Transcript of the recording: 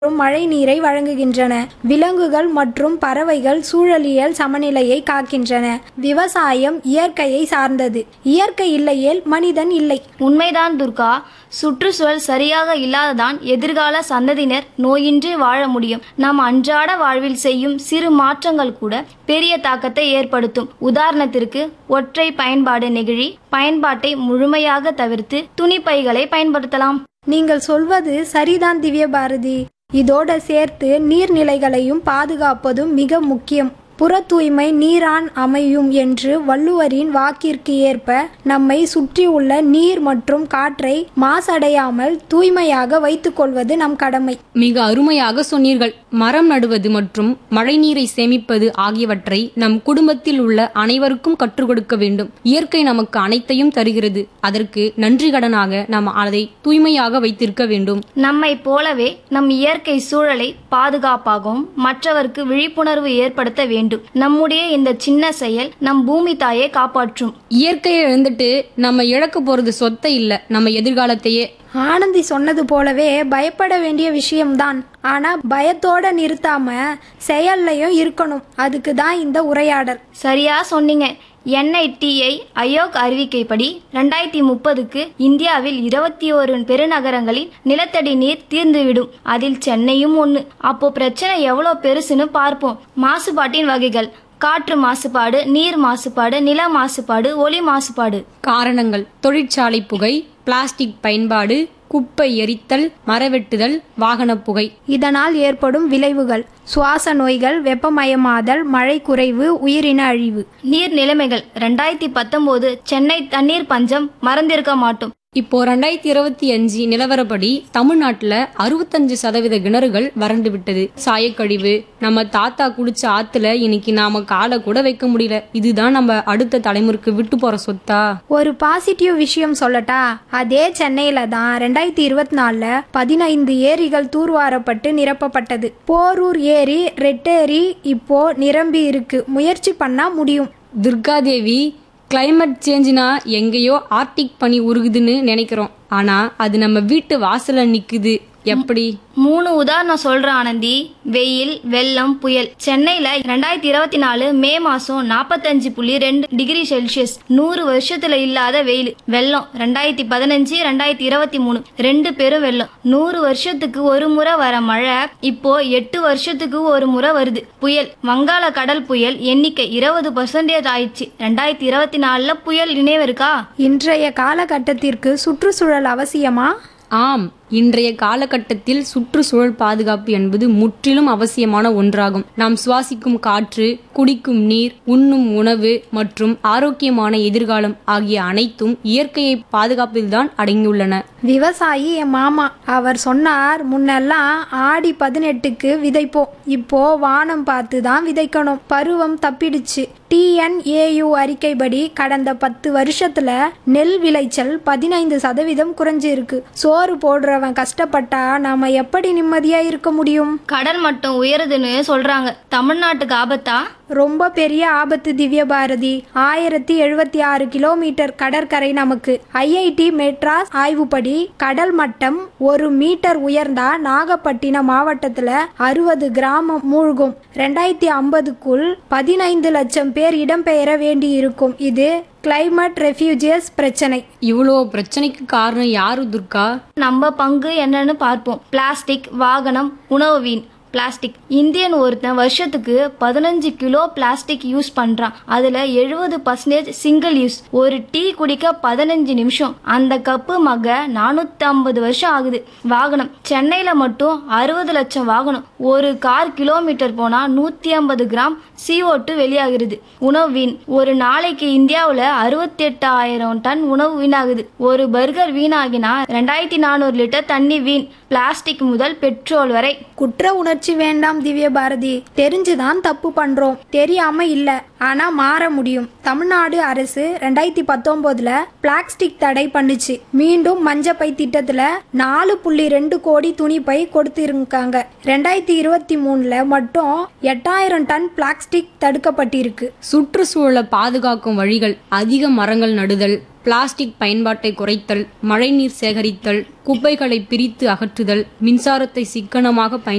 மற்றும் மழை நீரை வழங்குகின்றன விலங்குகள் மற்றும் பறவைகள் சூழலியல் சமநிலையை காக்கின்றன விவசாயம் இயற்கையை சார்ந்தது இயற்கை இல்லையேல் மனிதன் இல்லை உண்மைதான் துர்கா சுற்றுச்சூழல் சரியாக இல்லாததான் எதிர்கால சந்ததியினர் நோயின்றி வாழ முடியும் நாம் அன்றாட வாழ்வில் செய்யும் சிறு மாற்றங்கள் கூட பெரிய தாக்கத்தை ஏற்படுத்தும் உதாரணத்திற்கு ஒற்றை பயன்பாடு நெகிழி பயன்பாட்டை முழுமையாக தவிர்த்து துணிப்பைகளை பயன்படுத்தலாம் நீங்கள் சொல்வது சரிதான் திவ்ய பாரதி இதோட சேர்த்து நீர்நிலைகளையும் பாதுகாப்பதும் மிக முக்கியம் புற தூய்மை நீரான் அமையும் என்று வள்ளுவரின் வாக்கிற்கு ஏற்ப நம்மை சுற்றியுள்ள நீர் மற்றும் காற்றை மாசடையாமல் தூய்மையாக வைத்துக்கொள்வது நம் கடமை மிக அருமையாக சொன்னீர்கள் மரம் நடுவது மற்றும் மழைநீரை சேமிப்பது ஆகியவற்றை நம் குடும்பத்தில் உள்ள அனைவருக்கும் கற்றுக் கொடுக்க வேண்டும் இயற்கை நமக்கு அனைத்தையும் தருகிறது அதற்கு நன்றி கடனாக நாம் அதை தூய்மையாக வைத்திருக்க வேண்டும் நம்மை போலவே நம் இயற்கை சூழலை பாதுகாப்பாகவும் மற்றவருக்கு விழிப்புணர்வு ஏற்படுத்த வேண்டும் நம்முடைய இந்த சின்ன செயல் நம் பூமி தாயை காப்பாற்றும் இயற்கையை எழுந்துட்டு நம்ம இழக்க போறது சொத்தை இல்ல நம்ம எதிர்காலத்தையே ஆனந்தி சொன்னது போலவே பயப்பட வேண்டிய விஷயம்தான் ஆனா பயத்தோட நிறுத்தாம செயல்லையும் இருக்கணும் அதுக்கு தான் இந்த உரையாடல் சரியா சொன்னீங்க என்ஐடிஐ அயோக் அறிவிக்கைப்படி ரெண்டாயிரத்தி முப்பதுக்கு இந்தியாவில் இருபத்தி ஒரு பெருநகரங்களில் நிலத்தடி நீர் தீர்ந்துவிடும் அதில் சென்னையும் ஒன்று அப்போ பிரச்சனை எவ்வளோ பெருசுன்னு பார்ப்போம் மாசுபாட்டின் வகைகள் காற்று மாசுபாடு நீர் மாசுபாடு நில மாசுபாடு ஒலி மாசுபாடு காரணங்கள் தொழிற்சாலை புகை பிளாஸ்டிக் பயன்பாடு குப்பை எரித்தல் மரவெட்டுதல் வாகனப் புகை இதனால் ஏற்படும் விளைவுகள் சுவாச நோய்கள் வெப்பமயமாதல் மழை குறைவு உயிரின அழிவு நீர் நிலைமைகள் ரெண்டாயிரத்தி பத்தொம்போது சென்னை தண்ணீர் பஞ்சம் மறந்திருக்க மாட்டோம் இப்போ ரெண்டாயிரத்தி இருபத்தி அஞ்சு நிலவரப்படி தமிழ்நாட்டுல அறுபத்தஞ்சு சதவீத கிணறுகள் வறண்டு விட்டது சாயக்கழிவு நம்ம தாத்தா குடிச்ச ஆத்துல இன்னைக்கு நாம காலை கூட வைக்க முடியல இதுதான் நம்ம அடுத்த தலைமுறைக்கு விட்டு போற சொத்தா ஒரு பாசிட்டிவ் விஷயம் சொல்லட்டா அதே சென்னையில தான் ரெண்டாயிரத்தி இருபத்தி நாலுல பதினைந்து ஏரிகள் தூர்வாரப்பட்டு நிரப்பப்பட்டது போரூர் ஏரி ரெட்டேரி இப்போ நிரம்பி இருக்கு முயற்சி பண்ணா முடியும் துர்காதேவி கிளைமேட் சேஞ்சுனா எங்கேயோ ஆர்டிக் பனி உருகுதுன்னு நினைக்கிறோம் ஆனா அது நம்ம வீட்டு வாசல்ல நிக்குது எப்படி மூணு உதாரணம் சொல்றேன் ஆனந்தி வெயில் வெள்ளம் புயல் சென்னையில ரெண்டாயிரத்தி இருபத்தி நாலு மே மாசம் நாற்பத்தஞ்சு புள்ளி ரெண்டு டிகிரி செல்சியஸ் நூறு வருஷத்துல இல்லாத வெயில் வெள்ளம் ரெண்டாயிரத்தி பதினஞ்சு ரெண்டாயிரத்தி இருபத்தி மூணு ரெண்டு பேரும் வெள்ளம் நூறு வருஷத்துக்கு ஒரு முறை வர மழை இப்போ எட்டு வருஷத்துக்கு ஒரு முறை வருது புயல் வங்காள கடல் புயல் எண்ணிக்கை இருபது பர்சன்டேஜ் ஆயிடுச்சு ரெண்டாயிரத்தி இருபத்தி நாலுல புயல் நினைவு இருக்கா இன்றைய காலகட்டத்திற்கு சுற்றுச்சூழல் அவசியமா ஆம் இன்றைய காலகட்டத்தில் சுற்றுச்சூழல் பாதுகாப்பு என்பது முற்றிலும் அவசியமான ஒன்றாகும் நாம் சுவாசிக்கும் காற்று குடிக்கும் நீர் உண்ணும் உணவு மற்றும் ஆரோக்கியமான எதிர்காலம் ஆகிய அனைத்தும் இயற்கையை பாதுகாப்பதில்தான் அடங்கியுள்ளன விவசாயி என் மாமா அவர் சொன்னார் முன்னெல்லாம் ஆடி பதினெட்டுக்கு விதைப்போம் இப்போ வானம் பார்த்து தான் விதைக்கணும் பருவம் தப்பிடுச்சு டிஎன்ஏயு அறிக்கைப்படி கடந்த பத்து வருஷத்துல நெல் விளைச்சல் பதினைந்து சதவீதம் குறைஞ்சிருக்கு சோறு போடுறவன் கஷ்டப்பட்டா நாம எப்படி நிம்மதியா இருக்க முடியும் கடல் மட்டம் உயருதுன்னு சொல்றாங்க தமிழ்நாட்டுக்கு ஆபத்தா ரொம்ப பெரிய ஆபத்து திவ்ய பாரதி ஆயிரத்தி எழுபத்தி ஆறு கிலோமீட்டர் கடற்கரை நமக்கு ஐஐடி மெட்ராஸ் ஆய்வுப்படி கடல் மட்டம் ஒரு மீட்டர் உயர்ந்தா நாகப்பட்டினம் மாவட்டத்துல அறுபது கிராமம் மூழ்கும் ரெண்டாயிரத்தி ஐம்பதுக்குள் பதினைந்து லட்சம் பேர் இடம்பெயர வேண்டி இருக்கும் இது கிளைமேட் ரெஃப்யூஜியஸ் பிரச்சனை இவ்வளோ பிரச்சனைக்கு காரணம் யாரு துர்கா நம்ம பங்கு என்னன்னு பார்ப்போம் பிளாஸ்டிக் வாகனம் உணவு வீண் பிளாஸ்டிக் இந்தியன் ஒருத்தன் வருஷத்துக்கு பதினஞ்சு கிலோ பிளாஸ்டிக் யூஸ் பண்றான் அதுல எழுபது பர்சன்டேஜ் சிங்கிள் யூஸ் ஒரு டீ குடிக்க பதினஞ்சு நிமிஷம் அந்த கப்பு மக நானூத்தி ஐம்பது வருஷம் ஆகுது வாகனம் சென்னையில மட்டும் அறுபது லட்சம் வாகனம் ஒரு கார் கிலோமீட்டர் போனா நூத்தி ஐம்பது கிராம் CO2 டூ வெளியாகிறது உணவு வீண் ஒரு நாளைக்கு இந்தியாவுல அறுபத்தி எட்டாயிரம் டன் உணவு வீணாகுது ஒரு பர்கர் வீணாகினா ரெண்டாயிரத்தி நானூறு லிட்டர் தண்ணி வீண் பிளாஸ்டிக் முதல் பெட்ரோல் வரை குற்ற உணர்ச்சி வேண்டாம் திவ்ய பாரதி தெரிஞ்சுதான் தப்பு பண்றோம் தெரியாம இல்ல ஆனா மாற முடியும் தமிழ்நாடு அரசு ரெண்டாயிரத்தி பத்தொன்பதுல பிளாஸ்டிக் தடை பண்ணுச்சு மீண்டும் மஞ்சப்பை திட்டத்துல நாலு புள்ளி ரெண்டு கோடி துணிப்பை கொடுத்திருக்காங்க ரெண்டாயிரத்தி இருபத்தி மூணுல மட்டும் எட்டாயிரம் டன் பிளாஸ்டிக் தடுக்கப்பட்டிருக்கு சுற்றுச்சூழலை பாதுகாக்கும் வழிகள் அதிக மரங்கள் நடுதல் பிளாஸ்டிக் பயன்பாட்டை குறைத்தல் மழைநீர் சேகரித்தல் குப்பைகளை பிரித்து அகற்றுதல் மின்சாரத்தை சிக்கனமாக பயன்